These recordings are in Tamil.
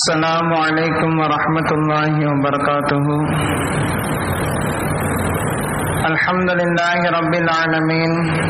السلام عليكم ورحمة الله وبركاته الحمد لله رب العالمين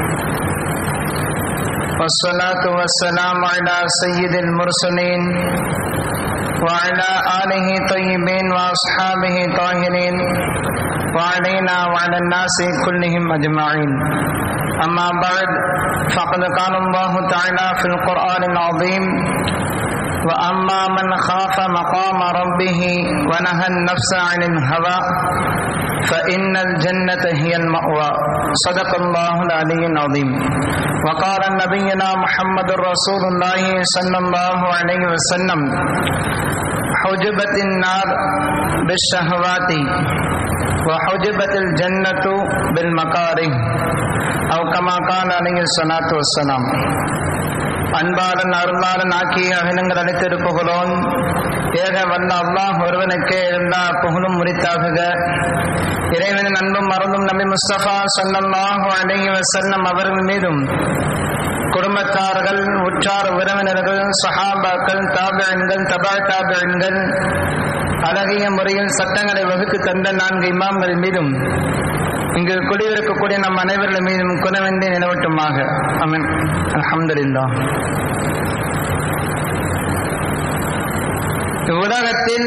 والصلاة والسلام على سيد المرسلين وعلى آله طيبين وأصحابه طاهرين وعلينا وعلى الناس كلهم أجمعين أما بعد فقد قال الله تعالى في القرآن العظيم وأما من خاف مقام ربه ونهى النفس عن الهوى فإن الجنة هي المأوى صدق الله العلي العظيم وقال نبينا محمد رسول الله صلى الله عليه وسلم حجبت النار بالشهوات وحجبت الجنة بالمكاره أو كما قال عليه الصلاة والسلام அன்பாளன் அருளாளன் ஆக்கிய அகிலங்கள் அளித்திருப்புகளோன் ஏக வல்ல அல்லாஹ் ஒருவனுக்கே எல்லா புகழும் முறித்தாகுக இறைவனின் அன்பும் மறந்தும் நபி முஸ்தபா சல்லல்லாஹு அலைஹி வஸல்லம் அவர்கள் மீதும் குடும்பத்தார்கள் உற்றார் உறவினர்கள் சஹாபாக்கள் தாபியன்கள் தபா தாபியன்கள் அழகிய முறையில் சட்டங்களை வகுத்து தந்த நான்கு இமாம்கள் மீதும் இங்கு குடியிருக்கக்கூடிய நம் அனைவர்கள் மீதும் குணவென்றே நிலவட்டுமாக அமீன் அல்ஹம்துலில்லாஹ் உலகத்தில்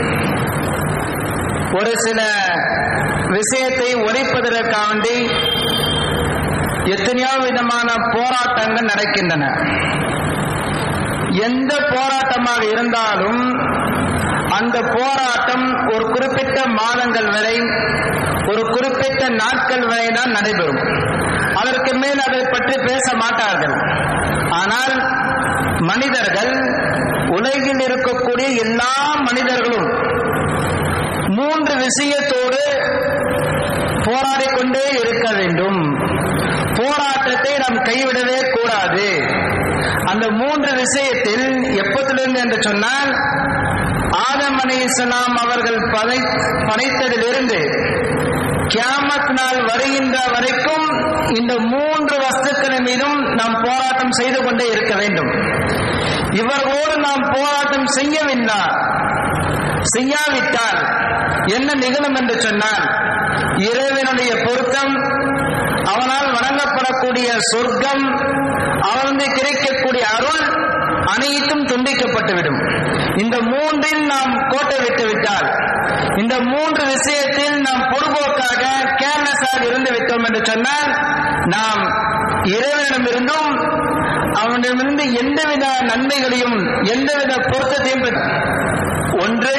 ஒரு சில விஷயத்தை ஒழிப்பதற்காண்டி எத்தனையோ விதமான போராட்டங்கள் நடக்கின்றன எந்த போராட்டமாக இருந்தாலும் அந்த போராட்டம் ஒரு குறிப்பிட்ட மாதங்கள் வரை ஒரு குறிப்பிட்ட நாட்கள் வரை தான் நடைபெறும் அதற்கு மேல் அதை பற்றி பேச மாட்டார்கள் ஆனால் மனிதர்கள் உலகில் இருக்கக்கூடிய எல்லா மனிதர்களும் மூன்று விஷயத்தோடு போராடிக் கொண்டே இருக்க வேண்டும் போராட்டத்தை நாம் கைவிடவே கூடாது அந்த மூன்று விஷயத்தில் எப்பத்திலிருந்து என்று சொன்னால் ஆதம் அலி இஸ்லாம் அவர்கள் படை படைத்ததிலிருந்து கியாமத் நாள் வருகின்ற வரைக்கும் இந்த மூன்று வஸ்துக்களின் மீதும் நாம் போராட்டம் செய்து கொண்டே இருக்க வேண்டும் இவர்களோடு நாம் போராட்டம் செய்யவில்லை செய்யாவிட்டால் என்ன நிகழும் என்று சொன்னால் இறைவனுடைய பொருத்தம் அவனால் வழங்கப்படக்கூடிய சொர்க்கம் அவனுக்கு கிடைக்கக்கூடிய அருள் அனைத்தும் துண்டிக்கப்பட்டுவிடும் இந்த மூன்றில் நாம் கோட்டை விட்டு விட்டால் இந்த மூன்று விஷயத்தில் நாம் பொதுபோக்காக கேர்லெஸ்ஸாக இருந்து விட்டோம் என்று சொன்னால் நாம் இறைவனிடமிருந்தும் அவனிடமிருந்து எந்தவித நன்மைகளையும் எந்தவித பொருத்தத்தையும் ஒன்று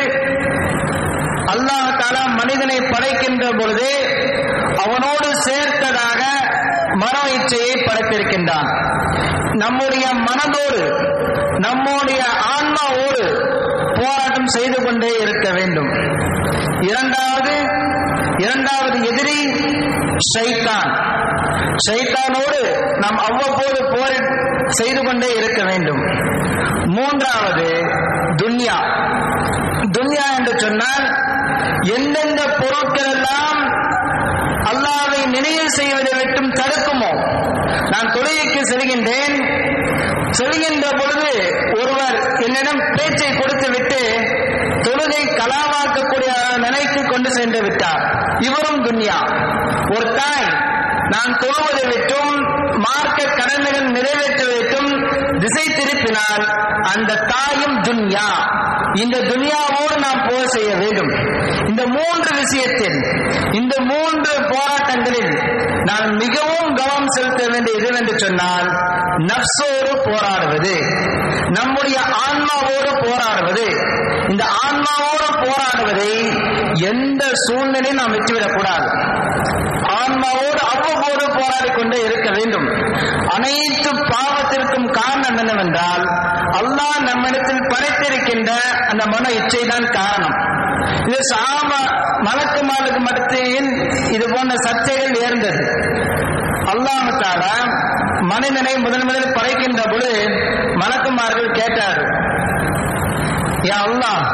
அல்லாஹ் தாலா மனிதனை படைக்கின்ற பொழுது அவனோடு சேர்த்ததாக மனோ இச்சையை படைத்திருக்கின்றான் நம்முடைய மனதோடு நம்முடைய ஆன்மாவோடு போராட்டம் செய்து கொண்டே இருக்க வேண்டும் இரண்டாவது இரண்டாவது எதிரி ஷைத்தான் ஷைத்தானோடு நாம் அவ்வப்போது போர் செய்து கொண்டே இருக்க வேண்டும் மூன்றாவது துன்யா துன்யா என்று சொன்னால் எந்தெந்த பொருட்கள் எல்லாம் அல்லாவை நினைவு செய்வதை விட்டும் தடுக்குமோ நான் தொழுகைக்கு செல்கின்றேன் செல்கின்ற பொழுது ஒருவர் என்னிடம் பேச்சை கொடுத்து விட்டு தொழுகை கலாவாக்கக்கூடிய நிலைக்கு கொண்டு சென்று விட்டார் இவரும் துன்யா ஒரு தாய் நான் தொழுவதை விட்டும் மார்க்க கடமைகள் நிறைவேற்றுவதற்கும் திசை திருப்பினால் அந்த தாயும் துன்யா இந்த துனியாவோடு நாம் போக செய்ய வேண்டும் இந்த மூன்று விஷயத்தில் இந்த மூன்று போராட்டங்களில் நான் மிகவும் கவனம் செலுத்த வேண்டிய எது என்று சொன்னால் நப்சோடு போராடுவது நம்முடைய ஆன்மாவோடு போராடுவது இந்த ஆன்மாவோடு போராடுவதை எந்த சூழ்நிலையும் நாம் விட்டுவிடக் கூடாது ஆன்மாவோடு அவ்வப்போது போராடி கொண்டே இருக்க வேண்டும் அனைத்து பாவத்திற்கும் காரணம் என்னவென்றால் அல்லாஹ் நம்மிடத்தில் படைத்திருக்கின்ற அந்த மன இச்சை தான் காரணம் இது சாம மலக்கு மாலுக்கு மத்தியில் இது போன்ற சர்ச்சைகள் ஏர்ந்தது அல்லாஹால மனிதனை முதன் முதலில் படைக்கின்ற பொழுது மலக்குமார்கள் கேட்டார் யா அல்லாஹ்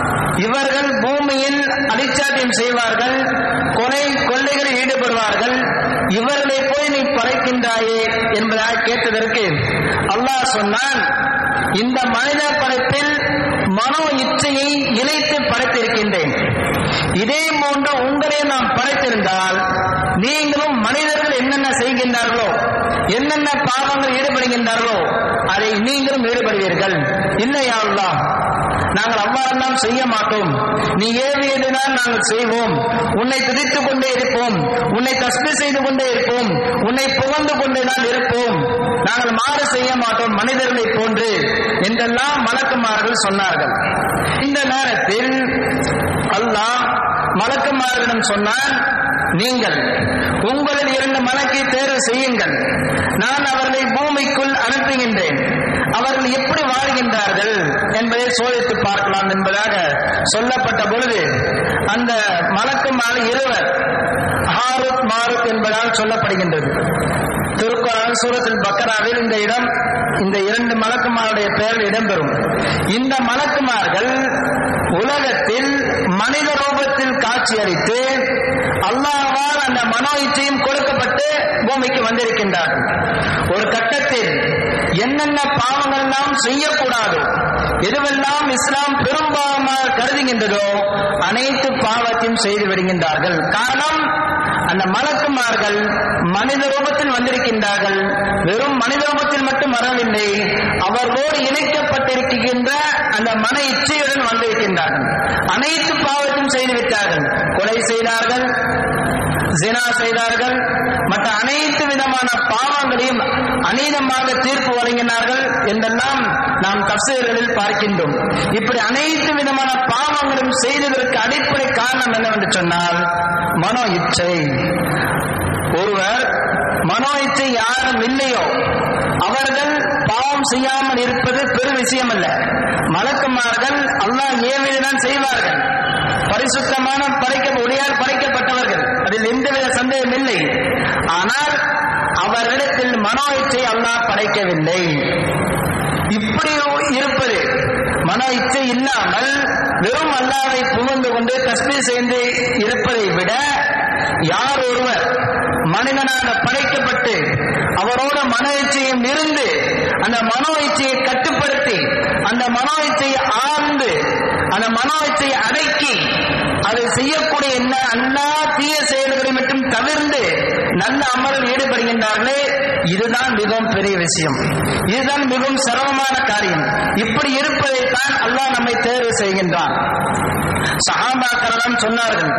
இவர்கள் பூமியில் அடிச்சாட்டியம் செய்வார்கள் கொலை கொள்ளைகளில் ஈடுபடுவார்கள் இவர்களை போய் நீ படைக்கின்றாயே என்பதாக கேட்டதற்கு அல்லாஹ் சொன்னான் இந்த மனித படைப்பில் மனோ இச்சையை இணைத்து படைத்திருக்கின்றேன் இதே போன்று உங்களை நாம் படைத்திருந்தால் நீங்களும் மனிதர்கள் என்னென்ன செய்கின்றார்களோ என்னென்ன பாவங்கள் ஈடுபடுகின்றார்களோ அதை நீங்களும் ஈடுபடுவீர்கள் இல்லையா அல்லாஹ் நாங்கள் அவ்வாறெல்லாம் செய்ய மாட்டோம் நீ ஏவியதுதான் நாங்கள் செய்வோம் உன்னை துதித்துக் கொண்டே இருப்போம் உன்னை தஸ்மி செய்து கொண்டே இருப்போம் உன்னை புகழ்ந்து கொண்டே தான் இருப்போம் நாங்கள் மாறு செய்ய மாட்டோம் மனிதர்களை போன்று என்றெல்லாம் மலக்குமார்கள் சொன்னார்கள் இந்த நேரத்தில் அல்லாஹ் மலக்குமாரிடம் சொன்னான் நீங்கள் உங்களில் இரண்டு மலக்கை தேர்வு செய்யுங்கள் நான் அவர்களை பூமிக்குள் அனுப்புகின்றேன் அவர்கள் எப்படி வாழ்கின்றார்கள் என்பதை சோதித்து பார்க்கலாம் என்பதாக சொல்லப்பட்ட பொழுது அந்த மலக்குமார் இருவர் ஹாருத் மாருத் என்பதால் சொல்லப்படுகின்றது திருக்குறான் சூரத்தில் பக்கராவில் இந்த இடம் இந்த இரண்டு மலக்குமாருடைய பெயர் இடம்பெறும் இந்த மலக்குமார்கள் உலகத்தில் மனித ரூபத்தில் காட்சியளித்து அல்லாஹ்வால் அந்த மனோ இச்சையும் கொடுக்கப்பட்டு பூமிக்கு வந்திருக்கின்றார்கள் ஒரு கட்டத்தில் என்னென்ன பாவங்கள் எல்லாம் செய்யக்கூடாது எதுவெல்லாம் இஸ்லாம் பெரும்பாவமாக கருதுகின்றதோ அனைத்து பாவத்தையும் செய்து விடுகின்றார்கள் காரணம் அந்த மலக்குமார்கள் மனித ரூபத்தில் வந்திருக்கின்றார்கள் வெறும் மனித ரூபத்தில் மட்டும் வரவில்லை அவர்களோடு இணைக்கப்பட்டிருக்கின்ற அந்த மன இச்சையுடன் வந்திருக்கின்றார்கள் அனைத்து பாவத்தையும் செய்து விட்டார்கள் கொலை செய்தார்கள் ஜினா செய்தார்கள் மற்ற அனைத்து விதமான பாவங்களையும் அநீதமாக தீர்ப்பு வழங்கினார்கள் என்றெல்லாம் நாம் தப்சீர்களில் பார்க்கின்றோம் இப்படி அனைத்து விதமான பாவங்களும் செய்ததற்கு அடிப்படை காரணம் என்னவென்று சொன்னால் மனோ இச்சை ஒருவர் மனோ இச்சை யாரும் இல்லையோ அவர்கள் பாவம் செய்யாமல் இருப்பது பெரு விஷயம் அல்ல மலக்குமார்கள் அல்லாஹ் ஏவிதான் செய்வார்கள் பரிசுத்தமான படைக்க ஒளியால் படைக்கப்பட்டவர்கள் அதில் எந்தவித சந்தேகம் இல்லை ஆனால் அவர்களிடத்தில் மனோ இச்சை அல்லாஹ் படைக்கவில்லை இப்படி இருப்பது மன இச்சை இல்லாமல் வெறும் அல்லாவை புகழ்ந்து கொண்டு தஸ்மி செய்து இருப்பதை விட யார் ஒருவர் மனிதனாக படைக்கப்பட்டு அவரோட மன இச்சையும் இருந்து அந்த மனோ இச்சையை கட்டுப்படுத்தி அந்த மனோ இச்சையை ஆழ்ந்து அந்த மனோ இச்சையை அடக்கி அதை செய்யக்கூடிய என்ன எல்லா தீய செயல்களை மட்டும் தவிர்ந்து நல்ல அமலில் ஈடுபடுகின்றார்களே இதுதான் மிகவும் பெரிய விஷயம் இதுதான் மிகவும் சிரமமான காரியம் இப்படி இருப்பதைத்தான் அல்லாஹ் நம்மை தேர்வு செய்கின்றான் சஹாபாக்களிடம் சொன்னார்கள்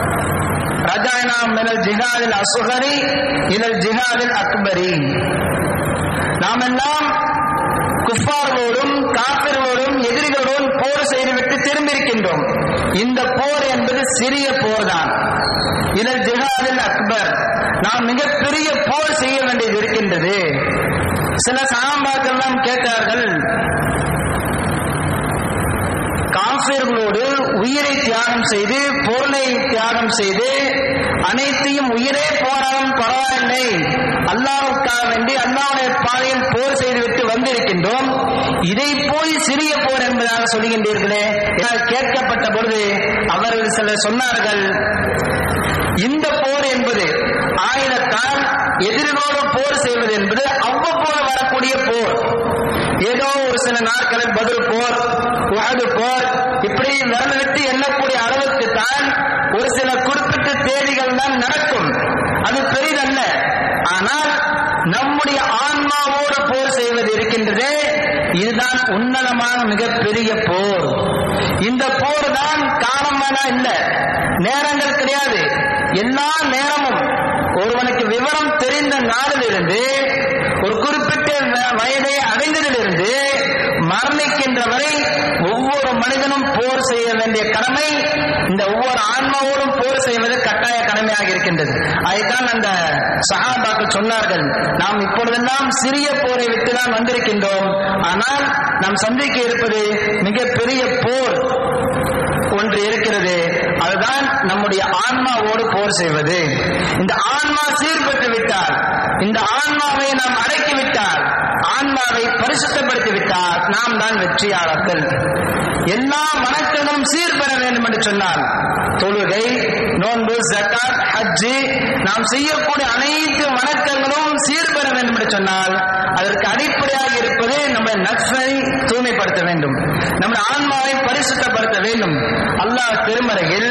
ரஜாயனா மினல் ஜிஹாதில் அசுகரி இதில் ஜிஹாதில் அக்பரி நாம் எல்லாம் குஃபார்களோடும் காப்பிர்களோடும் எதிரிகளோடும் போர் செய்துவிட்டு திரும்பியிருக்கின்றோம் இந்த போர் என்பது சிறிய போர் தான் இதில் ஜிஹாதில் அக்பர் நாம் மிகப்பெரிய போர் செய்ய வேண்டியது இருக்கின்றது சில சாம்பாக்கள் எல்லாம் கேட்டார்கள் காஃபிர்களோடு உயிரை தியாகம் செய்து பொருளை தியாகம் செய்து அனைத்தையும் உயிரே போனாலும் பரவாயில்லை அல்லாவுக்காக வேண்டி அல்லாவுடைய பாதையில் போர் செய்துவிட்டு வந்திருக்கின்றோம் இதை போய் சிறிய போர் என்பதாக சொல்கின்றீர்களே என கேட்கப்பட்ட பொழுது அவர்கள் சிலர் சொன்னார்கள் இந்த போர் என்பது ஆயுதத்தால் எதிரிகளோடு போர் செய்வது என்பது அவ்வப்போது வரக்கூடிய போர் ஏதோ ஒரு சில நாட்களில் பதில் போர் உகது போர் இப்படி விரல் விட்டு எண்ணக்கூடிய அளவுக்கு தான் ஒரு சில குறிப்பிட்ட தேதிகள் தான் நடக்கும் அது பெரிதல்ல ஆனால் நம்முடைய ஆன்மாவோடு போர் செய்வது இருக்கின்றதே இதுதான் உன்னதமான மிகப்பெரிய போர் இந்த போர் தான் காலமான இல்ல நேரங்கள் கிடையாது எல்லா நேரமும் ஒருவனுக்கு விவரம் தெரிந்த நாளிலிருந்து ஒரு குறிப்பிட்ட வ- வயதை அடைந்ததிலிருந்து மரணிக்கின்ற வரை ஒவ்வொரு மனிதனும் போர் செய்ய வேண்டிய கடமை இந்த ஒவ்வொரு ஆன்மாவோடும் போர் செய்வது கட்டாய கடமையாக இருக்கின்றது அதைத்தான் அந்த சஹாபாக்கள் சொன்னார்கள் நாம் இப்பொழுதெல்லாம் சிறிய போரை விட்டுதான் வந்திருக்கின்றோம் ஆனால் நாம் சந்திக்க இருப்பது மிகப்பெரிய போர் ஒன்று இருக்கிறது அதுதான் நம்முடைய ஆன்மாவோடு போர் செய்வது இந்த ஆன்மா சீர்பெற்று விட்டால் இந்த ஆன்மாவை நாம் அடக்கி விட்டால் ஆன்மாவை பரிசுத்தப்படுத்தி விட்டால் நாம் தான் வெற்றியாளர்கள் எல்லா வணக்கங்களும் சீர்பெற வேண்டும் என்று சொன்னால் தொழுகை நோன்பு ஜக்காத் ஹஜ்ஜு நாம் செய்யக்கூடிய அனைத்து வணக்கங்களும் சீர்பெற வேண்டும் என்று சொன்னால் அதற்கு அடிப்படையாக இருப்பது நம்முடைய நட்பை தூய்மைப்படுத்த வேண்டும் நம்முடைய ஆன்மாவை பரிசுத்தப்படுத்த வேண்டும் அல்லாஹ் திருமறையில்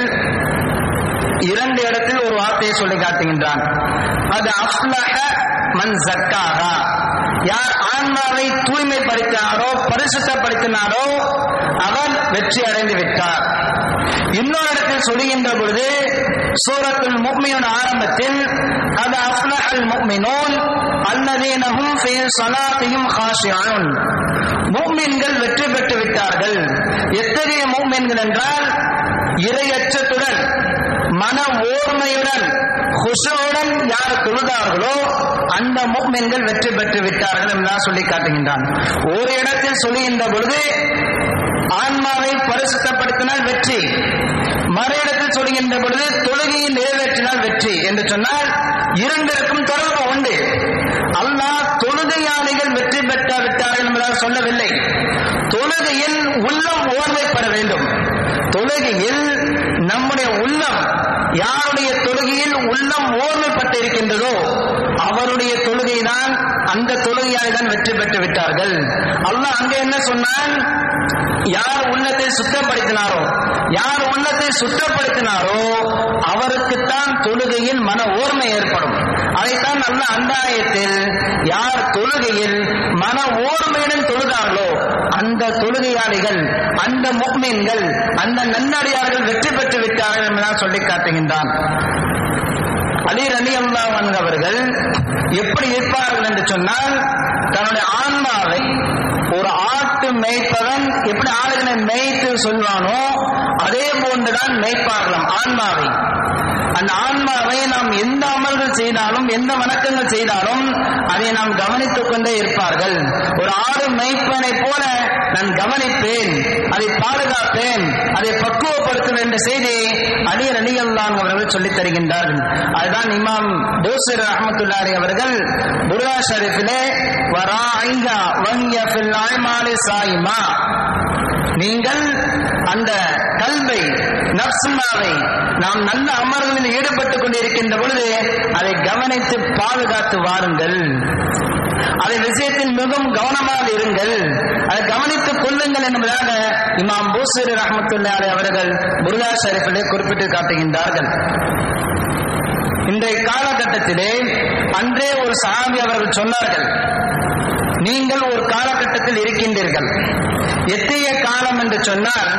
இரண்டு இடத்தில் ஒரு வார்த்தையை சொல்லி காட்டுகின்றான் அது அஃப்லஹ மன் ஜக்காஹா யார் ஆன்மாவை தூய்மைப்படுத்தினாரோ பரிசுத்தப்படுத்தினாரோ அவர் வெற்றி அடைந்து விட்டார் இன்னொரு இடத்தில் சொல்லுகின்ற பொழுது சூரத்துல் முக்மியோட ஆரம்பத்தில் அது அஃப்லஹல் முக்மினோன் அல்லதீனஹும் ஃபீ ஸலாத்திஹிம் காஷியூன் முக்மின்கள் வெற்றி பெற்று விட்டார்கள் எத்தகைய முக்மின்கள் என்றால் இரையச்சத்துடன் மன ஓர்மையுடன் குஷுவுடன் யார் தொழுதார்களோ அந்த முக்மென்கள் வெற்றி பெற்று விட்டார்கள் என்றுதான் சொல்லி காட்டுகின்றான் ஒரு இடத்தில் சொல்லுகின்ற பொழுது ஆன்மாவை பரிசுத்தப்படுத்தினால் வெற்றி மறு இடத்தில் சொல்லுகின்ற பொழுது தொழுகையை நிறைவேற்றினால் வெற்றி என்று சொன்னால் இரண்டிற்கும் தொடர்பு உண்டு அல்லாஹ் தொழுகையாளிகள் வெற்றி பெற்ற விட்டார்கள் என்பதால் சொல்லவில்லை தொழுகையில் உள்ளம் ஓர்மைப்பட வேண்டும் தொழுகையில் நம்முடைய உள்ளம் யாருடைய தொழுகையில் உள்ளம் ஓர்மைப்பட்டு இருக்கின்றதோ அவருடைய தொழுகை தான் அந்த தொழுகையால் தான் வெற்றி பெற்று விட்டார்கள் அல்லாஹ் அங்க என்ன சொன்னான் யார் உள்ளத்தை சுத்தப்படுத்தினாரோ யார் உள்ளத்தை சுத்தப்படுத்தினாரோ அவருக்குத்தான் தொழுகையில் மன ஓர்மை ஏற்படும் அதைத்தான் நல்ல அந்தாயத்தில் யார் தொழுகையில் மன ஓர்மையுடன் தொழுதார்களோ அந்த தொழுகையாளிகள் அந்த முக்மீன்கள் அந்த நன்னடியார்கள் வெற்றி பெற்று விட்டார்கள் என்பதாக சொல்லி காட்டுகின்றான் அலி ரலி அல்லாஹ் அவர்கள் எப்படி இருப்பார்கள் என்று சொன்னால் தன்னுடைய ஆன்மாவை ஒரு ஆட்டு மேய்ப்பவன் எப்படி ஆடுகளை மேய்த்து சொல்வானோ அதே போன்றுதான் மேய்ப்பார்களாம் ஆன்மாவை அந்த ஆன்மாவை நாம் எந்த அமல்கள் செய்தாலும் எந்த வணக்கங்கள் செய்தாலும் அதை நாம் கவனித்துக் கொண்டே இருப்பார்கள் ஒரு ஆடு மேய்ப்பனை போல நான் கவனிப்பேன் அதை பாதுகாப்பேன் அதை பக்குவப்படுத்துவேன் என்ற செய்தியை அலி அலியல்லான் அவர்கள் சொல்லித் தருகின்றார்கள் அதுதான் இமாம் தோசர் அஹமத்துல்லாரி அவர்கள் புர்ரா ஷரீஃபிலே வரா ஐங்கா வங்கிய ஃபில் ஆய்மாலே சாயிமா நீங்கள் அந்த கல்வை நப்சுமாவை நாம் நல்ல அமர்களில் ஈடுபட்டுக் கொண்டிருக்கின்ற பொழுது அதை கவனித்து பாதுகாத்து வாருங்கள் அதை விஷயத்தில் மிகவும் கவனமாக இருங்கள் அதை கவனித்துக் கொள்ளுங்கள் என்பதாக இமாம் பூசரி ரஹமத்துல்லாரி அவர்கள் புர்லா ஷரீஃபிலே குறிப்பிட்டு காட்டுகின்றார்கள் இன்றைய காலகட்டத்திலே அன்றே ஒரு சாமி அவர்கள் சொன்னார்கள் நீங்கள் ஒரு காலகட்டத்தில் இருக்கின்றீர்கள் எத்தகைய காலம் என்று சொன்னால்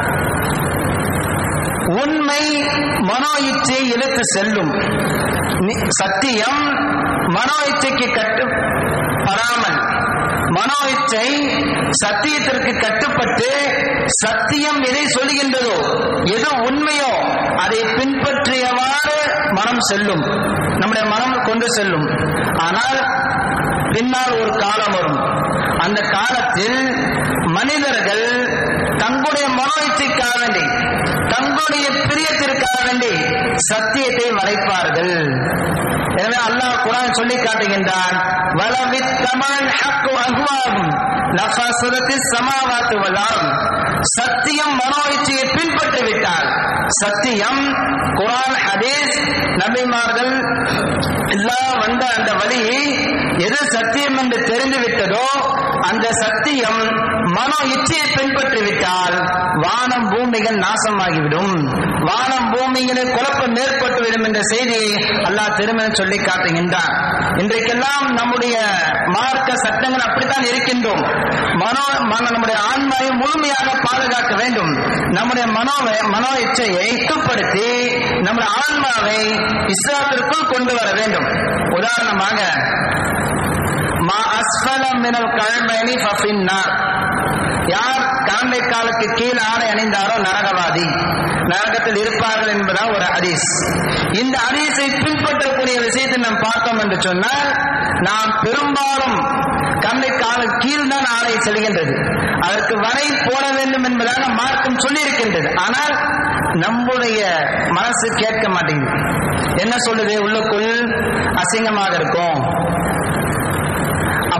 உண்மை மனோ இச்சை இழுத்து செல்லும் நி- சத்தியம் மனோ இச்சைக்கு கட்டுப்படாமல் மனோ இச்சை சத்தியத்திற்கு கட்டுப்பட்டு சத்தியம் எதை சொல்லுகின்றதோ எது உண்மையோ அதை பின்பற்றியவாறு மனம் செல்லும் நம்முடைய மனம் கொண்டு செல்லும் ஆனால் பின்னால் ஒரு காலம் வரும் அந்த காலத்தில் மனிதர்கள் தங்களுடைய மனோ இச்சைக்காக வேண்டி தங்களுடைய பிரியத்திற்காக வேண்டி சத்தியத்தை மறைப்பார்கள் எனவே அல்லாஹ் குரான் சொல்லி காட்டுகின்றான் வலவித் கமல் ஹக்கு அகுவாகும் லஃபசுரத்தி சமாவாத்து வலாம் சத்தியம் மனோ இச்சையை பின்பற்றி விட்டால் சத்தியம் குரான் ஹதீஸ் நபிமார்கள் எல்லாம் வந்த அந்த வழி எது சத்தியம் என்று தெரிந்து விட்டதோ அந்த சத்தியம் மனோ இச்சையை பின்பற்றி விட்டால் வானம் பூமிகள் நாசமாகிவிடும் வானம் பூமிகளில் குழப்பம் ஏற்பட்டுவிடும் என்ற செய்தியை அல்லாஹ் திருமணம் சொல்லி காட்டுகின்றான் இன்றைக்கெல்லாம் நம்முடைய மார்க்க சட்டங்கள் அப்படித்தான் இருக்கின்றோம் மனோ மன- நம்முடைய ஆன்மாவை முழுமையாக பாதுகாக்க வேண்டும் நம்முடைய மனோவை மனோ இச்சையை கட்டுப்படுத்தி நம்முடைய ஆன்மாவை இஸ்லாத்திற்குள் கொண்டு வர வேண்டும் உதாரணமாக மா அஸ்ஃபல மினல் கழமைனி ஃபஃபின்னார் யார் கழமை காலுக்கு கீழ் ஆடை அணிந்தாரோ நரகவாதி நரகத்தில் இருப்பார்கள் என்பதா ஒரு ஹதீஸ் இந்த ஹதீஸை பின்பற்றக்கூடிய விஷயத்தை நாம் பார்த்தோம் என்று சொன்னால் நாம் பெரும்பாலும் கண்ணை கால கீழ் தான் ஆடை செல்கின்றது அதற்கு வரை போட வேண்டும் என்பதாக மார்க்கம் சொல்லியிருக்கின்றது ஆனால் நம்முடைய மனசு கேட்க மாட்டேங்குது என்ன சொல்லுது உள்ளுக்குள் அசிங்கமாக இருக்கும் அப்படி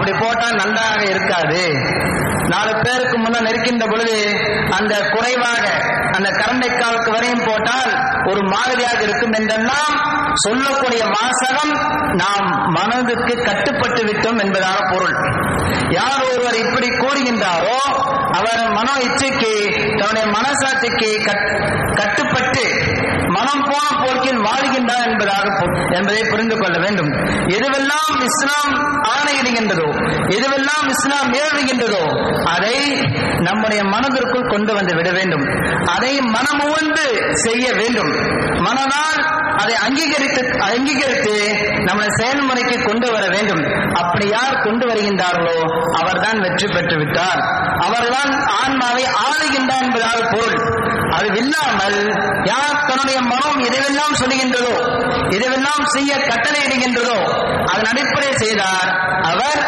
அப்படி போட்டா நன்றாக இருக்காது நாலு பேருக்கு முன்ன நெருக்கின்ற பொழுது அந்த குறைவாக அந்த கரண்டைக்காலுக்கு வரையும் போட்டால் ஒரு மாதிரியாக இருக்கும் என்றெல்லாம் சொல்லக்கூடிய வாசகம் நாம் மனதுக்கு கட்டுப்பட்டு விட்டோம் என்பதாக பொருள் யார் ஒருவர் இப்படி கூறுகின்றாரோ அவர் மனோ இச்சைக்கு தன்னுடைய மனசாட்சிக்கு கட்- கட்டுப்பட்டு மனம் போன போக்கில் வாழ்கின்றார் என்பதாக பொ- என்பதை புரிந்து கொள்ள வேண்டும் எதுவெல்லாம் இஸ்லாம் ஆணையிடுகின்றதோ எதுவெல்லாம் இஸ்லாம் ஏவுகின்றதோ அதை நம்முடைய மனதிற்குள் கொண்டு வந்து விட வேண்டும் அதை மனமுவந்து செய்ய வேண்டும் மனதால் அதை அங்கீகரித்து அங்கீகரித்து நம்முடைய செயல்முறைக்கு கொண்டு வர வேண்டும் அப்படி யார் கொண்டு வருகின்றார்களோ அவர்தான் வெற்றி பெற்று விட்டார் அவர்தான் ஆன்மாவை ஆளுகின்றார் என்பதாக பொருள் அது இல்லாமல் யார் தன்னுடைய மனம் எதுவெல்லாம் சொல்லுகின்றதோ எதுவெல்லாம் செய்ய கட்டளையிடுகின்றதோ அதன் அடிப்படை செய்தார் அவர்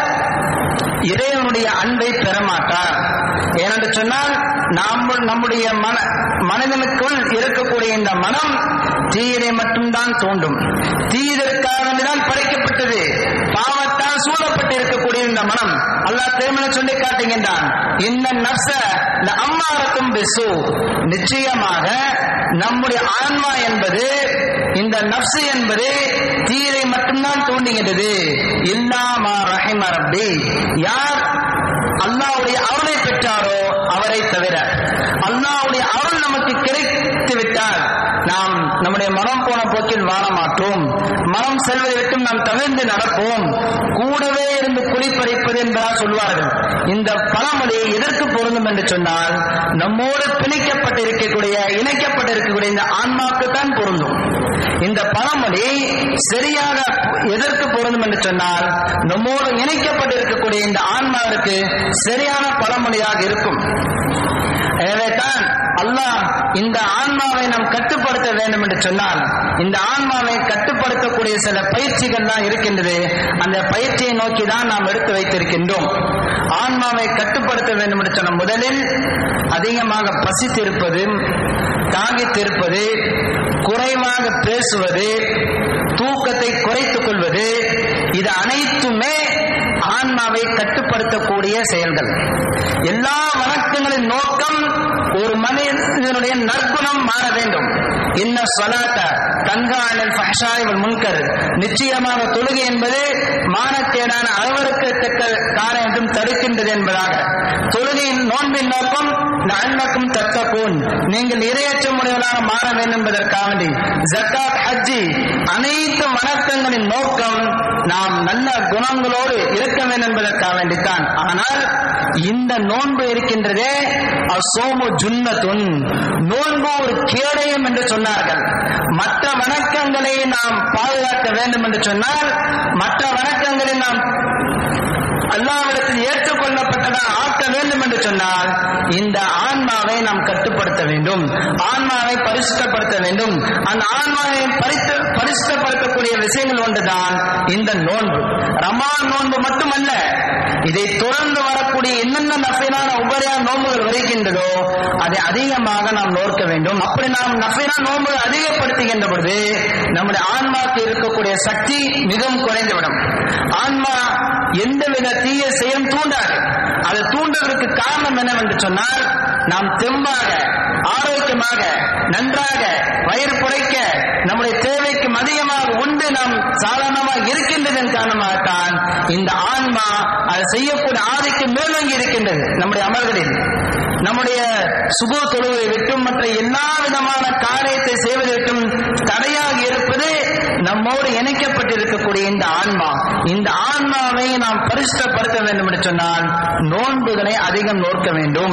இறைவனுடைய அன்பை பெறமாட்டார் ஏனென்று சொன்னால் நாம் நம்முடைய மன மனிதனுக்குள் இருக்கக்கூடிய இந்த மனம் தீயதை மட்டும்தான் தூண்டும் தீயதற்காக தான் படைக்கப்பட்டது பாவத்தால் சூழப்பட்டு இருக்கக்கூடிய இந்த மனம் அல்லாஹ் தேமன சொல்லி காட்டுகின்றான் இந்த நப்ச அம்மாரத்தும் பெசு நிச்சயமாக நம்முடைய ஆன்மா என்பது இந்த நப்சு என்பது தீரை மட்டும்தான் தூண்டுகின்றது இல்லாமா ரஹிம ரப்பி யார் அல்லாஹ்வுடைய அருளை பெற்றாரோ அவரை தவிர அல்லாஹ்வுடைய அருள் நமக்கு கிடைத்து விட்டால் நாம் நம்முடைய மனம் போன போக்கில் வாழ மாட்டோம் மனம் செல்வதை விட்டும் நாம் தவிர்ந்து நடப்போம் கூடவே இருந்து குளிப்பறிப்பது என்பதாக சொல்வார்கள் இந்த பழமொழி எதற்கு பொருந்தும் என்று சொன்னால் நம்மோடு பிணைக்கப்பட்டு இருக்கக்கூடிய இணைக்கப்பட்டு இருக்கக்கூடிய இந்த ஆன்மாக்கு தான் பொருந்தும் இந்த பழமொழி சரியாக எதற்கு பொருந்தும் என்று சொன்னால் நம்மோடு இணைக்கப்பட்டு இருக்கக்கூடிய இந்த ஆன்மாவிற்கு சரியான பழமொழியாக இருக்கும் எனவே தான் அல்லாஹ் இந்த ஆன்மாவை நாம் கட்டுப்படுத்த வேண்டும் என்று சொன்னால் இந்த ஆன்மாவை கட்டுப்படுத்தக்கூடிய சில பயிற்சிகள் தான் இருக்கின்றது அந்த பயிற்சியை நோக்கி தான் நாம் எடுத்து வைத்திருக்கின்றோம் ஆன்மாவை கட்டுப்படுத்த வேண்டும் என்று சொன்ன முதலில் அதிகமாக பசித்திருப்பது தாகித்திருப்பது குறைவாக பேசுவது தூக்கத்தை குறைத்துக் கொள்வது இது அனைத்துமே ஆன்மாவை கட்டுப்படுத்தக்கூடிய செயல்கள் எல்லா வணக்கங்களின் நோக்கம் ஒரு மனிதனுடைய நற்குணம் மாற வேண்டும் இன்ன சொலாத்த தன்கானில் ஃபஹ்ஷாய் முன்கர் நிச்சயமாக தொழுகை என்பது மானக்கேடான அளவறுக்கத்தக்க காரணம் என்றும் தடுக்கின்றது என்பதாக தொழுகையின் நோன்பின் நோக்கம் நன்மக்கும் தத்தக்கூன் நீங்கள் இரையற்றம் உடையவர்களாக மாற வேண்டும் என்பதற்காக வேண்டி ஜக்காத் ஹஜ்ஜி அனைத்து வணக்கங்களின் நோக்கம் நாம் நல்ல குணங்களோடு இருக்க வேண்டும் என்பதற்காக வேண்டித்தான் ஆனால் இந்த நோன்பு இருக்கின்றதே அசோமு ஜுன்னத்துன் நோன்பு ஒரு கேடயம் என்று சொன்னார்கள் மற்ற வணக்கங்களை நாம் பாதுகாக்க வேண்டும் என்று சொன்னால் மற்ற வணக்கங்களை நாம் அல்லாவிடத்தில் ஏற்றுக்கொள்ளப்பட்டதா ஆக்க வேண்டும் என்று சொன்னால் இந்த ஆன்மாவை நாம் கட்டுப்படுத்த வேண்டும் ஆன்மாவை பரிசுத்தப்படுத்த வேண்டும் அந்த ஆன்மாவை பரிசு பரிசுத்தப்படுத்தக்கூடிய விஷயங்கள் ஒன்றுதான் இந்த நோன்பு ரமான் நோன்பு மட்டுமல்ல இதை தொடர்ந்து வரக்கூடிய என்னென்ன நஃபைனான உபரியா நோன்புகள் வருகின்றதோ அதை அதிகமாக நாம் நோக்க வேண்டும் அப்படி நாம் நஃபைனா நோன்பு அதிகப்படுத்துகின்ற பொழுது நம்முடைய ஆன்மாக்கு இருக்கக்கூடிய சக்தி மிகவும் குறைந்துவிடும் ஆன்மா எந்தவித தீய செயலும் தூண்டாது அதை தூண்டுவதற்கு காரணம் என்னவென்று சொன்னால் நாம் தெம்பாக ஆரோக்கியமாக நன்றாக வயிறு புடைக்க நம்முடைய தேவைக்கு அதிகமாக உண்டு நாம் சாதாரணமாக இருக்கின்றதன் காரணமாகத்தான் இந்த ஆன்மா அதை செய்யக்கூடிய ஆதிக்கு மேலோங்கி இருக்கின்றது நம்முடைய அமல்களில் நம்முடைய சுப தொழுவை விட்டும் மற்ற எல்லா விதமான காரியத்தை செய்வதை விட்டும் தடையாக இருப்பது நம்மோடு இணைக்கப்பட்டிருக்கக்கூடிய இந்த ஆன்மா இந்த ஆன்மாவை நாம் பரிசுத்தப்படுத்த வேண்டும் என்று சொன்னால் நோன்புகளை அதிகம் நோக்க வேண்டும்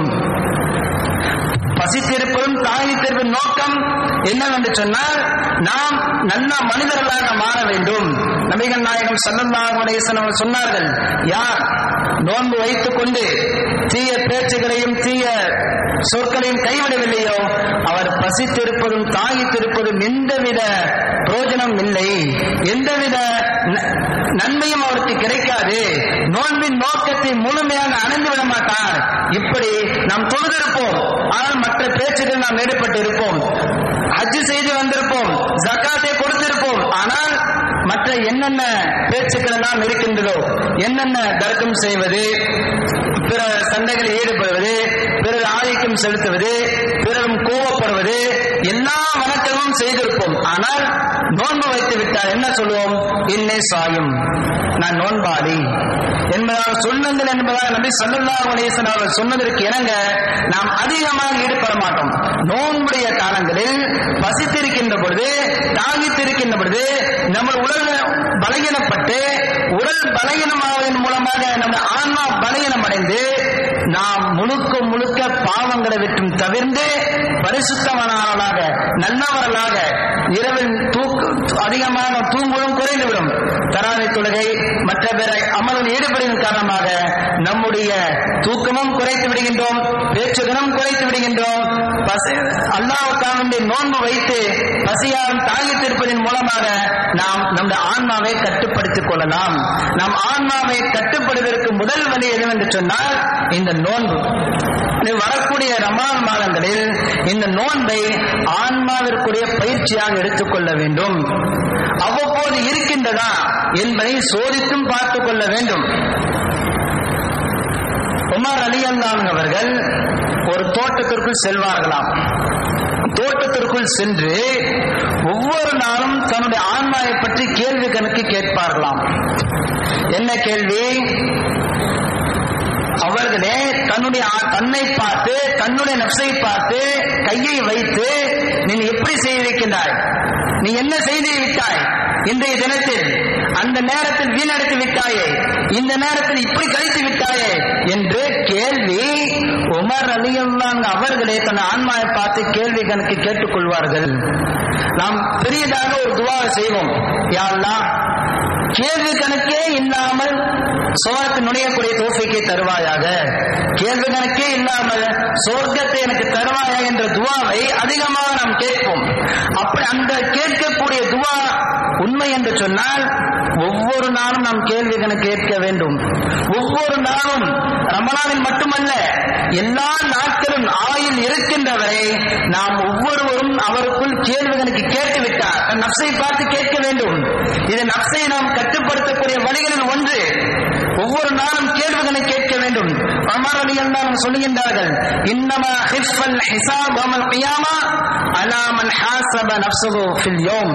பசித்திருப்பதும் தாகித்திருப்பதும் நோக்கம் என்னவென்று சொன்னால் நாம் நல்ல மனிதர்களாக மாற வேண்டும் நபிகள் நாயகம் சல்லல்லாஹு அலைஹி வஸல்லம் சொன்னார்கள் யார் நோன்பு வைத்துக் கொண்டு தீய பேச்சுகளையும் தீய சொற்களையும் கைவிடவில்லையோ அவர் பசித்திருப்பதும் தாகித்திருப்பதும் எந்தவித பிரயோஜனம் இல்லை எந்தவித ந- நன்மையும் அவருக்கு கிடைக்காது நோன்பின் நோக்கத்தை முழுமையாக அணைந்து விட மாட்டார் இப்படி நாம் தொழுதிருப்போம் ஆனால் மற்ற பேச்சுகள் நாம் ஈடுபட்டு இருப்போம் ஹஜ் செய்து வந்திருப்போம் ஜக்காத்தை கொடுத்திருப்போம் ஆனால் மற்ற என்னென்ன பேச்சுக்கள் எல்லாம் இருக்கின்றதோ என்னென்ன தர்க்கம் செய்வது பிற சண்டைகளில் ஈடுபடுவது பிறர் ஆதிக்கம் செலுத்துவது பிறரும் கோபப்படுவது எல்லா வணக்கமும் செய்திருப்போம் ஆனால் நோன்பு வைத்து விட்டால் என்ன சொல்லுவோம் இன்னே சாயும் நான் நோன்பாளி என்பதால் சொன்னங்கள் என்பதால் நபி ஸல்லல்லாஹு அலைஹி வஸல்லம் அவர்கள் சொன்னதற்கு இணங்க நாம் அதிகமாக ஈடுபட மாட்டோம் நோன்புடைய காலங்களில் பசித்திருக்கின்ற பொழுது தாகித்திருக்கின்ற பொழுது நம்ம உடல் பலகீனப்பட்டு உடல் பலகீனமாவதன் மூலமாக நம்முடைய ஆன்மா பலகீனம் அடைந்து நாம் முழுக்க முழுக்க பாவங்களை விட்டும் தவிர்ந்து பரிசுத்தமானவர்களாக நல்லவர்களாக இரவில் தூக்கு அதிகமாக தூங்குவதும் குறைந்துவிடும் தராவை தொழுகை மற்ற பிற அமலில் ஈடுபடுவதன் காரணமாக நம்முடைய தூக்கமும் குறைத்து விடுகின்றோம் பேச்சுகனும் குறைத்து விடுகின்றோம் பசி அல்லாவுக்காக வேண்டி நோன்பு வைத்து பசியாரும் தாகித்திருப்பதன் மூலமாக நாம் நம்முடைய ஆன்மாவை கட்டுப்படுத்திக் கொள்ளலாம் நம் ஆன்மாவை கட்டுப்படுவதற்கு முதல் வழி எதுவென்று சொன்னால் இந்த நோன்பு இது வரக்கூடிய ரமான் மாதங்களில் இந்த நோன்பை ஆன்மாவிற்குரிய பயிற்சியாக எடுத்துக்கொள்ள வேண்டும் அவ்வப்போது இருக்கின்றதா என்பதை சோதித்தும் பார்த்துக் கொள்ள வேண்டும் உமர் அலி அவர்கள் ஒரு தோட்டத்திற்குள் செல்வார்களாம் தோட்டத்திற்குள் சென்று ஒவ்வொரு நாளும் தன்னுடைய ஆன்மாவை பற்றி கேள்வி கணக்கு கேட்பார்களாம் என்ன கேள்வி அவர்களே தன்னுடைய ஆ- தன்னை பார்த்து தன்னுடைய நப்சை பார்த்து கையை வைத்து நீ எப்படி செய்திருக்கின்றாய் நீ என்ன செய்து விட்டாய் இன்றைய தினத்தில் அந்த நேரத்தில் வீணடித்து விட்டாயே இந்த நேரத்தில் இப்படி கழித்து விட்டாயே என்று கேள்வி உமர் அலியல்லான் அவர்களே தன் ஆன்மாவை பார்த்து கேள்வி கணக்கு கேட்டுக்கொள்வார்கள் நாம் பெரியதாக ஒரு துவாவை செய்வோம் யா அல்லாஹ் கேள்வி கணக்கே இல்லாமல் சோரத்து நுழையக்கூடிய தோஃபிக்கை தருவாயாக கேள்வி கணக்கே இல்லாமல் சொர்க்கத்தை எனக்கு தருவாயா என்ற துவாவை அதிகமாக நாம் கேட்போம் அப்படி அந்த கேட்கக்கூடிய துவா உண்மை என்று சொன்னால் ஒவ்வொரு நாளும் நாம் கேள்வி கணக்கு கேட்க வேண்டும் ஒவ்வொரு நாளும் ரமணாவில் மட்டுமல்ல எல்லா நாட்களும் ஆயில் இருக்கின்றவரை நாம் ஒவ்வொருவரும் அவருக்குள் கேள்வி கணக்கு கேட்டு விட்டார் தன் நப்சை பார்த்து கேட்க வேண்டும் இது நப்சை நாம் கட்டுப்படுத்தக்கூடிய வழிகளில் ஒன்று ஒவ்வொரு நாளும் கேள்விகளை கேட்க வேண்டும் அமர் அலி அல்லாஹ் சொல்லுகின்றார்கள் இன்னமா ஹிஃபல் ஹிசாப் அமல் கியாமா அலா மன் ஹாசப நஃப்ஸுஹு ஃபில் யௌம்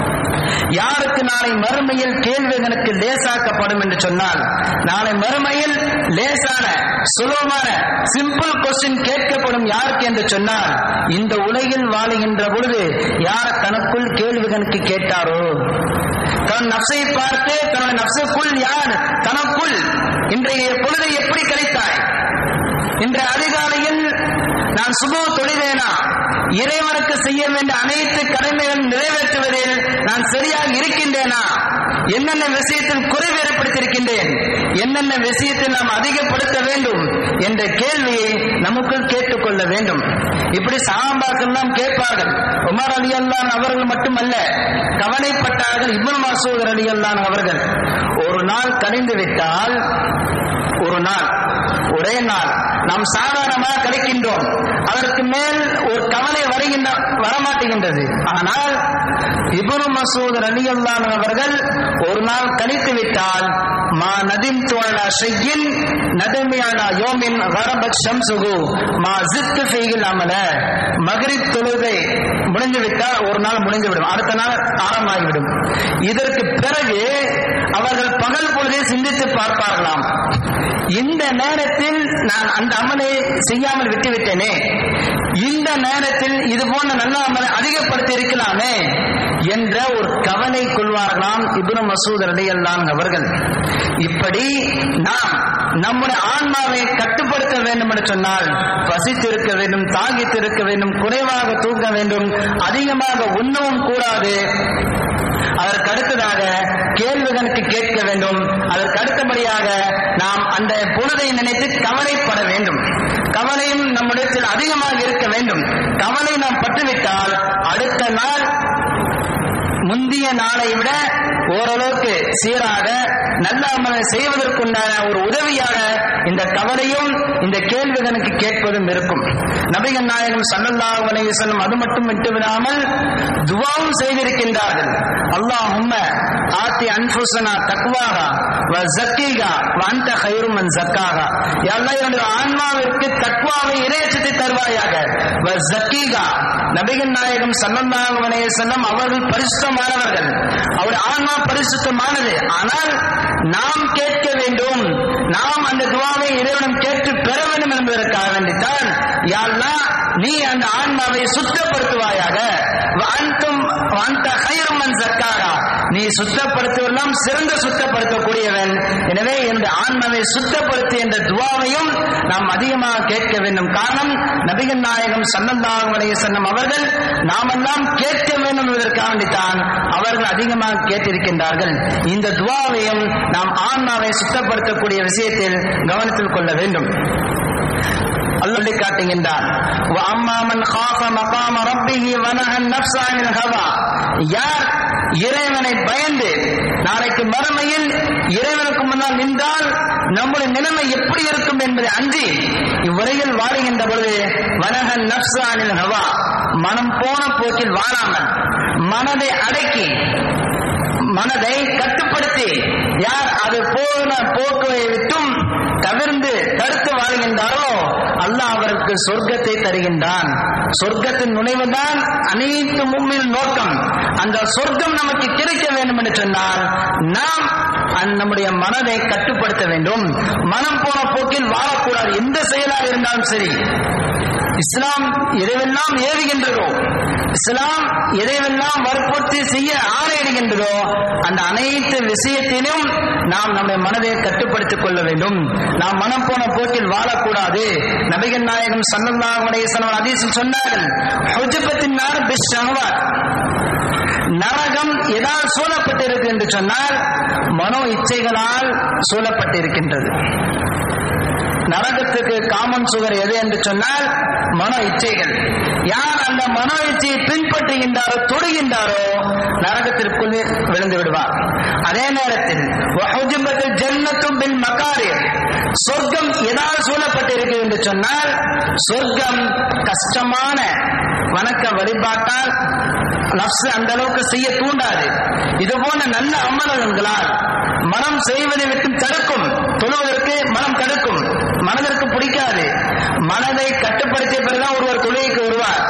யாருக்கு நாளை மறுமையில் கேள்விகளுக்கு லேசாக்கப்படும் என்று சொன்னால் நாளை மறுமையில் லேசான சுலபமான சிம்பிள் கொஸ்டின் கேட்கப்படும் யாருக்கு என்று சொன்னால் இந்த உலகில் வாழுகின்ற பொழுது யார் தனக்குள் கேள்விகளுக்கு கேட்டாரோ தன் நப்சை பார்த்து தன்னுடைய நப்சுக்குள் யார் தனக்குள் இன்றைய பொழுதை எப்படி கழித்தாய் இன்று அதிகாலையில் நான் சுப தொழிலேனா இறைவனுக்கு செய்ய வேண்டிய அனைத்து கடமைகளும் நிறைவேற்றுவதில் நான் சரியாக இருக்கின்றேனா என்னென்ன விஷயத்தில் குறைவு ஏற்படுத்தியிருக்கின்றேன் என்னென்ன விஷயத்தில் நாம் அதிகப்படுத்த வேண்டும் என்ற கேள்வியை நமக்குள் கேட்டுக்கொள்ள வேண்டும் இப்படி சாம்பாக்கள் எல்லாம் கேட்பார்கள் உமர் அலி அல்லான் அவர்கள் மட்டுமல்ல கவலைப்பட்டார்கள் இப்னு மசூத் அலி அல்லான் அவர்கள் ஒரு நாள் கழிந்து விட்டால் ஒரு நாள் ஒரே நாள் நாம் சாதாரணமாக கிடைக்கின்றோம் அதற்கு மேல் ஒரு கவலை வருகின்ற வரமாட்டுகின்றது ஆனால் இபுரு மசூத் அலி அல்லான் அவர்கள் ஒரு நாள் கழித்து விட்டால் மா நதிம் துவலா ஷையின் நதமியானா யோமின் வரபத் ஷம்சுகு மா ஜித்து ஃபெய்கில் அமல மகரிப் தொழுகை முடிஞ்சு விட்டால் ஒரு நாள் முடிந்து விடும் அடுத்த நாள் ஆரம்பமாகிவிடும் இதற்கு பிறகு அவர்கள் பகல் பொழுதே சிந்தித்து பார்ப்பார்களாம் இந்த நேரத்தில் நான் அந்த அமலை செய்யாமல் விட்டுவிட்டேனே இந்த நேரத்தில் இது போன்ற நல்ல அமலை அதிகப்படுத்தி இருக்கலாமே என்ற ஒரு கவலை கொள்வார்களாம் இப்னு மசூத் ரலியல்லாஹு அவர்கள் இப்படி நாம் நம்முடைய ஆன்மாவை கட்டுப்படுத்த வேண்டும் என்று சொன்னால் பசித்திருக்க வேண்டும் தாகித்திருக்க வேண்டும் குறைவாக தூக்க வேண்டும் அதிகமாக உண்ணவும் கூடாது அதற்கு அடுத்ததாக கேள்விகளுக்கு கேட்க வேண்டும் அதற்கு அடுத்தபடியாக நாம் அந்த பொழுதை நினைத்து கவலைப்பட வேண்டும் கவலையும் நம்மிடத்தில் அதிகமாக இருக்க வேண்டும் வேண்டும் கவலை நாம் பட்டுவிட்டால் அடுத்த நாள் முந்திய நாளை விட ஓரளவுக்கு சீராக நல்ல அமலை செய்வதற்குண்டான ஒரு உதவியாக இந்த கவலையும் இந்த கேள்விகளுக்கு கேட்பதும் இருக்கும் நபிகள் நாயகம் சல்லல்லாஹு அலைஹி வஸல்லம் அது மட்டும் விட்டு விடாமல் துவாவும் செய்திருக்கின்றார்கள் அல்லாஹும்ம ஆத்தி அன்ஃபுஸனா தக்வாகா வ ஜக்கீகா வ அன்த கைரு மன் ஜக்காகா யா அல்லாஹ் என்னுடைய ஆன்மாவிற்கு தக்வாவை இறைச்சத்தை தருவாயாக வ ஜக்கீகா நபிகள் நாயகம் சல்லல்லாஹு அலைஹி வஸல்லம் அவர்கள் பரிசுத்தமானவர்கள் அவருடைய ஆன்மா பரிசுத்தமானது ஆனால் நாம் கேட்க வேண்டும் நாம் அந்த துவாவை இறைவனம் கேட்டு பெற வேண்டும் என்பதற்காக வேண்டித்தான் யா அல்லாஹ் நீ அந்த ஆன்மாவை சுத்தப்படுத்துவாயாக அன்தும் அந்த கைருமன் சக்காரா நீ சுத்தப்படுத்துவெல்லாம் சிறந்த சுத்தப்படுத்தக்கூடியவன் எனவே என்னுடைய ஆன்மாவை சுத்தப்படுத்தி என்ற துவாவையும் நாம் அதிகமாக கேட்க வேண்டும் காரணம் நபிகள் நாயகம் சல்லல்லாஹு அலைஹி வஸல்லம் அவர்கள் நாமெல்லாம் கேட்க வேண்டும் என்பதற்காக வேண்டித்தான் அவர்கள் அதிகமாக கேட்டிருக்கின்றார்கள் இந்த துவாவையும் நாம் ஆன்மாவை சுத்தப்படுத்தக்கூடிய விஷயத்தில் கவனத்தில் கொள்ள வேண்டும் அல்லாஹ் காட்டுகின்றான் அம்மா மன் காஃப மகாம ரப்பிஹி வனஹ நஃப்ஸ அனில் ஹவா யார் இறைவனை பயந்து நாளைக்கு மறுமையில் இறைவனுக்கு முன்னால் நின்றால் நம்முடைய நிலைமை எப்படி இருக்கும் என்பதை அஞ்சி இவ்வுரையில் வாழுகின்ற பொழுது வனஹ நஃப்ஸ அனில் ஹவா மனம் போன போக்கில் வாழாமல் மனதை அடக்கி மனதை கட்டுப்படுத்தி யார் அது போன போக்குவை விட்டும் தவிர்ந்து தடுத்து வாழ்கின்றாரோ அல்லாஹ் அவருக்கு சொர்க்கத்தை தருகின்றான் சொர்க்கத்தின் நுழைவுதான் அனைத்து மும்மின் நோக்கம் அந்த சொர்க்கம் நமக்கு கிடைக்க வேண்டும் என்று சொன்னால் நாம் அந்த நம்முடைய மனதை கட்டுப்படுத்த வேண்டும் மனம் போன போக்கில் வாழக்கூடாது எந்த செயலாக இருந்தாலும் சரி இஸ்லாம் எதைவெல்லாம் ஏவுகின்றதோ இஸ்லாம் எதைவெல்லாம் வற்புறுத்தி செய்ய ஆணையிடுகின்றதோ அந்த அனைத்து விஷயத்திலும் நாம் நம்முடைய மனதை கட்டுப்படுத்திக் கொள்ள வேண்டும் நாம் மனம் போன போக்கில் வாழக்கூடாது நபிகள் நாயகம் சல்லல்லாஹு அலைஹி வஸல்லம் ஹதீஸில் சொன்னார்கள் ஹுஜபத்தின் நார் பிஷ்ஷஹவாத் நரகம் எதால் சூழப்பட்டிருக்கு என்று சொன்னால் மனோ இச்சைகளால் சூழப்பட்டிருக்கின்றது நரகத்துக்கு காமன் சுகர் எது என்று சொன்னால் மனோ இச்சைகள் யார் அந்த மனோ இச்சையை பின்பற்றுகின்றாரோ தொடுகின்றாரோ நரகத்திற்குள் விழுந்து விடுவார் அதே நேரத்தில் வஹுஜிபத்தில் ஜன்னத்தும் பின் மக்காரியர் சொர்க்கம் எதால் சூழப்பட்டிருக்கு என்று சொன்னால் சொர்க்கம் கஷ்டமான வணக்க வழிபாட்டால் நப்சு அந்த அளவுக்கு செய்ய தூண்டாது இது போன்ற நல்ல அமலங்களால் மனம் செய்வதை விட்டு தடுக்கும் தொழுவதற்கு மனம் தடுக்கும் மனதிற்கு பிடிக்காது மனதை கட்டுப்படுத்திய பிறகுதான் ஒருவர் தொழுகைக்கு வருவார்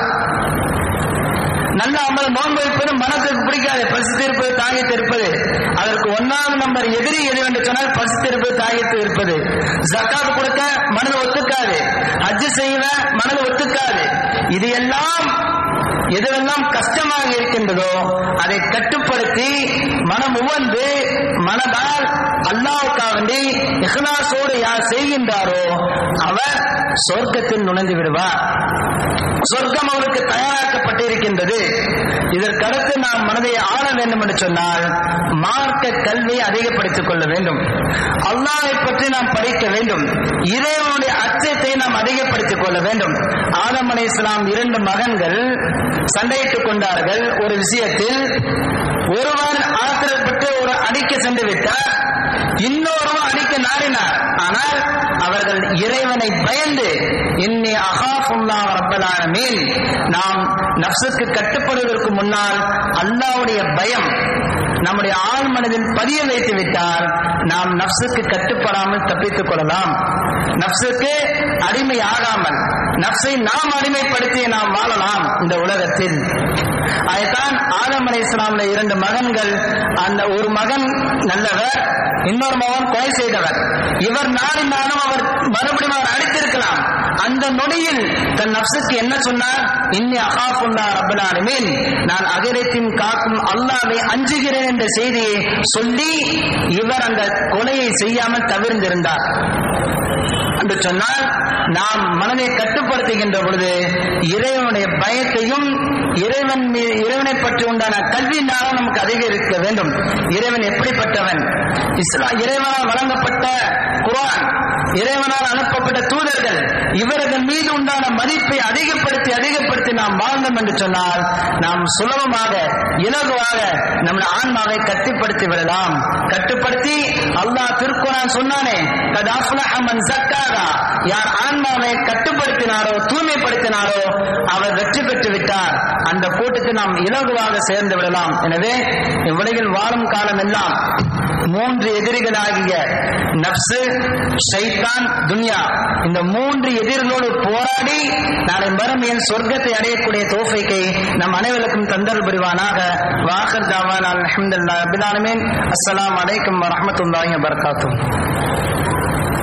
நல்ல அமல் நோன்பு வைப்பது மனத்திற்கு பிடிக்காது பசித்து இருப்பது தாகித்து இருப்பது அதற்கு ஒன்னாவது நம்பர் எதிரி எது என்று சொன்னால் பசித்து இருப்பது தாகித்து இருப்பது ஜக்காத் கொடுக்க மனது ஒத்துக்காது அஜ்ஜு செய்வ மனது ஒத்துக்காது இது எல்லாம் எதுவெல்லாம் கஷ்டமாக இருக்கின்றதோ அதை கட்டுப்படுத்தி மனம் உவந்து மனதால் அல்லாவுக்காக வேண்டி இஹ்லாசோடு யார் செய்கின்றாரோ அவர் சொர்க்கத்தில் நுழைந்து விடுவார் சொர்க்கம் அவருக்கு தயாராக்கப்பட்டிருக்கின்றது இதற்கடுத்து நாம் மனதை ஆள வேண்டும் என்று சொன்னால் மார்க்க கல்வியை அதிகப்படுத்திக் கொள்ள வேண்டும் அல்லாவை பற்றி நாம் படிக்க வேண்டும் இறைவனுடைய அச்சத்தை நாம் அதிகப்படுத்திக் கொள்ள வேண்டும் ஆதம் அலை இஸ்லாம் இரண்டு மகன்கள் சண்டையிட்டுக் கொண்டார்கள் ஒரு விஷயத்தில் ஒருவர் ஆத்திரப்பட்டு ஒரு அடிக்க சென்று விட்டார் இன்னொருவன் அடிக்க நாடினார் ஆனால் அவர்கள் இறைவனை பயந்து இன்னி அகாஃபுல்லா ரப்பலானமீன் நாம் நப்சுக்கு கட்டுப்படுவதற்கு முன்னால் அல்லாவுடைய பயம் நம்முடைய ஆள் மனதில் பதிய வைத்து விட்டால் நாம் நப்சுக்கு கட்டுப்படாமல் தப்பித்துக் கொள்ளலாம் நப்சுக்கு அடிமை ஆகாமல் நப்சை நாம் அடிமைப்படுத்தி நாம் வாழலாம் இந்த உலகத்தில் அதைத்தான் ஆதம் அலை இஸ்லாம்ல இரண்டு மகன்கள் அந்த ஒரு மகன் நல்லவர் இன்னொரு மகன் கொலை செய்தவர் இவர் நாடினாலும் அவர் மறுபடியும் அவர் அடித்திருக்கலாம் அந்த நொடியில் தன் நப்சுக்கு என்ன சொன்னார் இன்னி அகாஃபுல்லா ரப்பல் ஆலமீன் நான் அகிரத்தின் காக்கும் அல்லாவை அஞ்சுகிறேன் என்ற செய்தியை சொல்லி இவர் அந்த கொலையை செய்யாமல் தவிர்ந்திருந்தார் என்று சொன்னால் நாம் மனதை கட்டுப்படுத்துகின்ற பொழுது இறைவனுடைய பயத்தையும் இறைவன் மீது இறைவனை பற்றி உண்டான கல்வியினாலும் நமக்கு அதிகரிக்க வேண்டும் இறைவன் எப்படிப்பட்டவன் இஸ்லா இறைவனால் வழங்கப்பட்ட குரான் இறைவனால் அனுப்பப்பட்ட தூதர்கள் இவர்கள் மீது உண்டான மதிப்பை அதிகப்படுத்தி அதிகப்படுத்தி நாம் வாழ்ந்தோம் என்று சொன்னால் நாம் சுலபமாக இலகுவாக நம்முடைய ஆன்மாவை கட்டுப்படுத்தி விடலாம் கட்டுப்படுத்தி அல்லாஹ் திருக்குறான் சொன்னானே கத் அஃப்லஹ மன் ஸக்காஹா யார் ஆன்மாவை கட்டுப்படுத்தினாரோ தூய்மைப்படுத்தினாரோ அவர் வெற்றி பெற்று விட்டார் அந்த கூட்டத்தில் நாம் இலகுவாக சேர்ந்து விடலாம் எனவே இவ்வுலகில் வாழும் காலம் எல்லாம் மூன்று எதிரிகளாகிய நப்சு ஷைத்தான் துன்யா இந்த மூன்று எதிரிகளோடு போராடி நாளை மறுமையில் சொர்க்கத்தை அடையக்கூடிய தோஃபைக்கை நம் அனைவருக்கும் தந்தல் புரிவானாக வாகர் தாவான் அல்ஹம்துலில்லாஹ் ரபில் ஆலமீன் அஸ்ஸலாமு அலைக்கும் வரஹ்மத்துல்லாஹி வபரகாத்துஹு